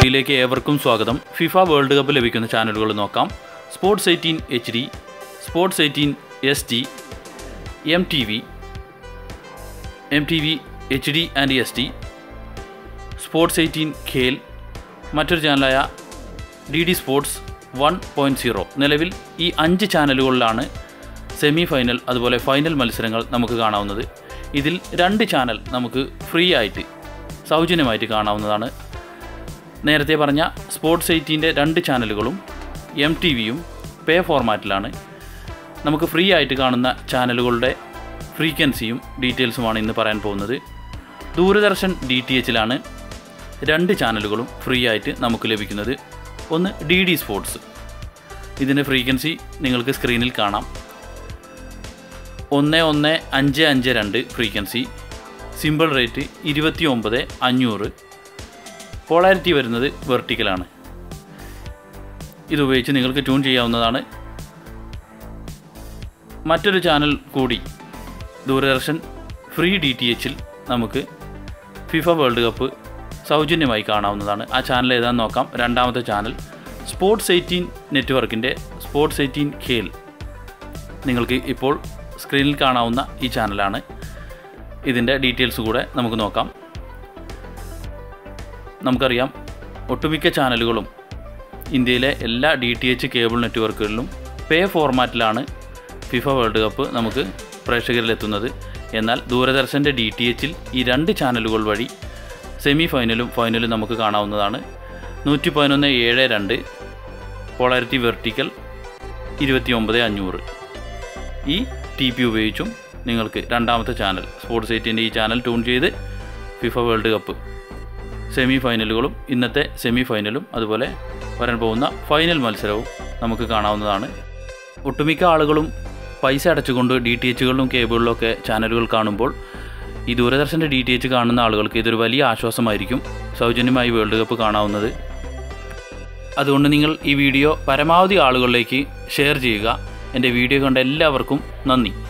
വീഡിയോയിലേക്ക് ഏവർക്കും സ്വാഗതം ഫിഫ വേൾഡ് കപ്പ് ലഭിക്കുന്ന ചാനലുകൾ നോക്കാം sports eighteen H D sports eighteen S T M T V M T V H D and S T sports eighteen Khel മറ്റൊരു ചാനലായ D D sports one point zero നിലവിൽ ഈ അഞ്ച് ചാനലുകളിലാണ് സെമി ഫൈനൽ അതുപോലെ ഫൈനൽ മത്സരങ്ങൾ നമുക്ക് കാണാവുന്നത് ഇതിൽ രണ്ട് ചാനൽ നമുക്ക് ഫ്രീ ആയിട്ട് സൗജന്യമായിട്ട് കാണാവുന്നതാണ് നേരത്തെ പറഞ്ഞ സ്പോർട്സ് എയ്റ്റീൻ്റെ രണ്ട് ചാനലുകളും എം ടി വിയും പേ ഫോർമാറ്റിലാണ് നമുക്ക് ഫ്രീ ആയിട്ട് കാണുന്ന ചാനലുകളുടെ ഫ്രീക്വൻസിയും ഡീറ്റെയിൽസുമാണ് ഇന്ന് പറയാൻ പോകുന്നത് ദൂരദർശൻ ഡി ടി എച്ചിലാണ് രണ്ട് ചാനലുകളും ഫ്രീ ആയിട്ട് നമുക്ക് ലഭിക്കുന്നത് ഒന്ന് ഡി ഡി സ്പോർട്സ് ഇതിൻ്റെ ഫ്രീക്വൻസി നിങ്ങൾക്ക് സ്ക്രീനിൽ കാണാം ഒന്ന് ഒന്ന് അഞ്ച് അഞ്ച് രണ്ട് ഫ്രീക്വൻസി സിമ്പിൾ റേറ്റ് ഇരുപത്തി ഒമ്പത് അഞ്ഞൂറ് പോളാരിറ്റി വരുന്നത് വെർട്ടിക്കലാണ് ഇതുപയോഗിച്ച് നിങ്ങൾക്ക് ട്യൂൺ ചെയ്യാവുന്നതാണ് മറ്റൊരു ചാനൽ കൂടി ദൂരദർശൻ ഫ്രീ ഡി ടി എച്ചിൽ നമുക്ക് ഫിഫ വേൾഡ് കപ്പ് സൗജന്യമായി കാണാവുന്നതാണ് ആ ചാനൽ ഏതാണെന്ന് നോക്കാം രണ്ടാമത്തെ ചാനൽ സ്പോർട്സ് എയ്റ്റീൻ നെറ്റ്വർക്കിൻ്റെ സ്പോർട്സ് എയ്റ്റീൻ ഖേൽ നിങ്ങൾക്ക് ഇപ്പോൾ സ്ക്രീനിൽ കാണാവുന്ന ഈ ചാനലാണ് ഇതിൻ്റെ ഡീറ്റെയിൽസ് കൂടെ നമുക്ക് നോക്കാം നമുക്കറിയാം ഒട്ടുമിക്ക ചാനലുകളും ഇന്ത്യയിലെ എല്ലാ ഡി ടി എച്ച് കേബിൾ നെറ്റ്വർക്കുകളിലും പേ ഫോർമാറ്റിലാണ് ഫിഫ വേൾഡ് കപ്പ് നമുക്ക് പ്രേക്ഷകരിലെത്തുന്നത് എന്നാൽ ദൂരദർശൻ്റെ ഡി ടി എച്ചിൽ ഈ രണ്ട് ചാനലുകൾ വഴി സെമി ഫൈനലും ഫൈനലും നമുക്ക് കാണാവുന്നതാണ് നൂറ്റി പതിനൊന്ന് ഏഴ് രണ്ട് പോളാരിറ്റി വെർട്ടിക്കൽ ഇരുപത്തി ഒമ്പത് അഞ്ഞൂറ് ഈ ടി പി ഉപയോഗിച്ചും നിങ്ങൾക്ക് രണ്ടാമത്തെ ചാനൽ സ്പോർട്സ് എയ്റ്റിൻ്റെ ഈ ചാനൽ ട്യൂൺ ചെയ്ത് ഫിഫ വേൾഡ് കപ്പ് സെമി ഫൈനലുകളും ഇന്നത്തെ സെമി ഫൈനലും അതുപോലെ വരാൻ പോകുന്ന ഫൈനൽ മത്സരവും നമുക്ക് കാണാവുന്നതാണ് ഒട്ടുമിക്ക ആളുകളും പൈസ അടച്ചുകൊണ്ട് ഡി ടി എച്ചുകളിലും കേബിളിലും ഒക്കെ ചാനലുകൾ കാണുമ്പോൾ ഈ ദൂരദർശൻ്റെ ഡി ടി എച്ച് കാണുന്ന ആളുകൾക്ക് ഇതൊരു വലിയ ആശ്വാസമായിരിക്കും സൗജന്യമായി വേൾഡ് കപ്പ് കാണാവുന്നത് അതുകൊണ്ട് നിങ്ങൾ ഈ വീഡിയോ പരമാവധി ആളുകളിലേക്ക് ഷെയർ ചെയ്യുക എൻ്റെ വീഡിയോ കണ്ട എല്ലാവർക്കും നന്ദി